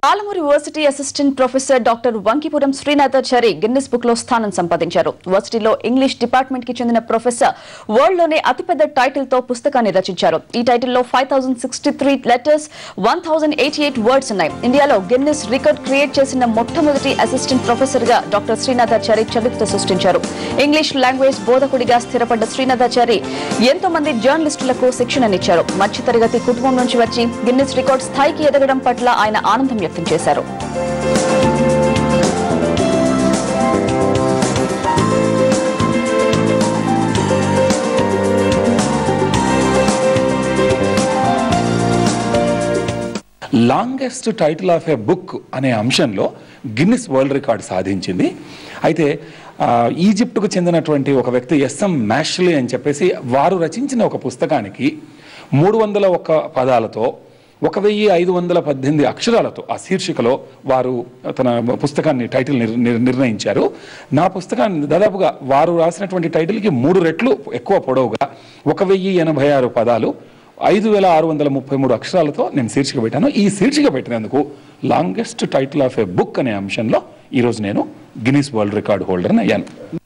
Palamuru university assistant professor doctor Vankipuram Srinathachari Guinness book లో స్థానం సంపాదించారు యూనివర్సిటీలో ఇంగ్లీష్ డిపార్ట్మెంట్ కి చెందిన ప్రొఫెసర్ వరల్డ్ లోనే అతిపెద్ద టైటిల్ తో పుస్తకాన్ని రచించారు ఈ టైటిల్లో five thousand sixty three letters one thousand eighty eight words ఉన్నాయి ఇండియాలో గిన్నిస్ రికార్డ్ క్రియేట్ చేసిన మొట్టమొదటి అసిస్టెంట్ ప్రొఫెసర్ గా డాక్టర్ శ్రీనాథాచారి చరిత్ర సృష్టించారు ఇంగ్లీష్ లాంగ్వేజ్ బోధకుడిగా స్థిరపడ్డ శ్రీనాథాచారి ఎంతో మంది జర్నలిస్టులకు శిక్షణనిచ్చారు మధ్యతరగతి కుటుంబం నుంచి వచ్చి గిన్నిస్ రికార్డ్ స్థాయికి ఎదగడం పట్ల ఆయన ఆనందం వ్యక్తం చేశారు longest title of a book అనే అంశంలో గిన్నిస్ వరల్డ్ రికార్డ్ సాధించింది అయితే ఆ, ఈజిప్టుకు చెందినటువంటి ఒక వ్యక్తి ఎస్ఎం మ్యాష్లీ అని చెప్పేసి వారు రచించిన ఒక పుస్తకానికి మూడు వందల ఒక్క పదాలతో ఒక వెయ్యి ఐదు వందల పద్దెనిమిది అక్షరాలతో ఆ శీర్షికలో వారు తన పుస్తకాన్ని టైటిల్ నిర్- నిర్- నిర్ణయించారు నా పుస్తకాన్ని దాదాపుగా వారు రాసినటువంటి టైటిల్కి మూడు రెట్లు ఎక్కువ పొడవుగా ఒక వెయ్యి ఎనభై ఆరు పదాలు ఐదు వేల ఆరు వందల ముప్పై మూడు అక్షరాలతో నేను శీర్షిక పెట్టాను ఈ శీర్షిక పెట్టినందుకు longest title of a book అనే అంశంలో ఈరోజు నేను గిన్నీస్ వరల్డ్ రికార్డ్ హోల్డర్ని అయ్యాను